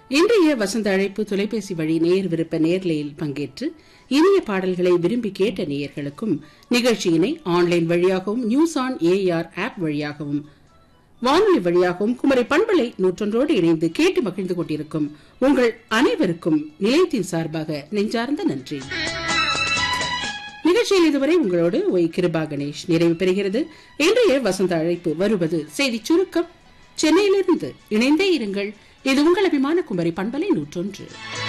இன்றைய வசந்த அழைப்பு தொலைபேசி வழி நேர் விருப்ப நேர்லையில் பங்கேற்று இனிய பாடல்களை விரும்பி கேட்ட நேயர்களுக்கும் நிகழ்ச்சியினை ஆன்லைன் வழியாகவும் நியூஸ் ஆன் ஏஆர் ஆப் வழியாகவும் வானொலி வழியாகவும் குமரி பண்பலை நூற்றொன்றோடு இணைந்து கேட்டு மகிழ்ந்து கொண்டிருக்கும் உங்கள் அனைவருக்கும் நிலையத்தின் சார்பாக நெஞ்சார்ந்த நன்றி நிகழ்ச்சியில் இதுவரை உங்களோடு ஒய் கிருபா கணேஷ் நிறைவு பெறுகிறது இன்றைய வசந்த அழைப்பு வருவது செய்தி சுருக்கம் சென்னையிலிருந்து இணைந்தே இருங்கள் இது உங்கள் அபிமான குமரி பண்பலை நூற்றொன்று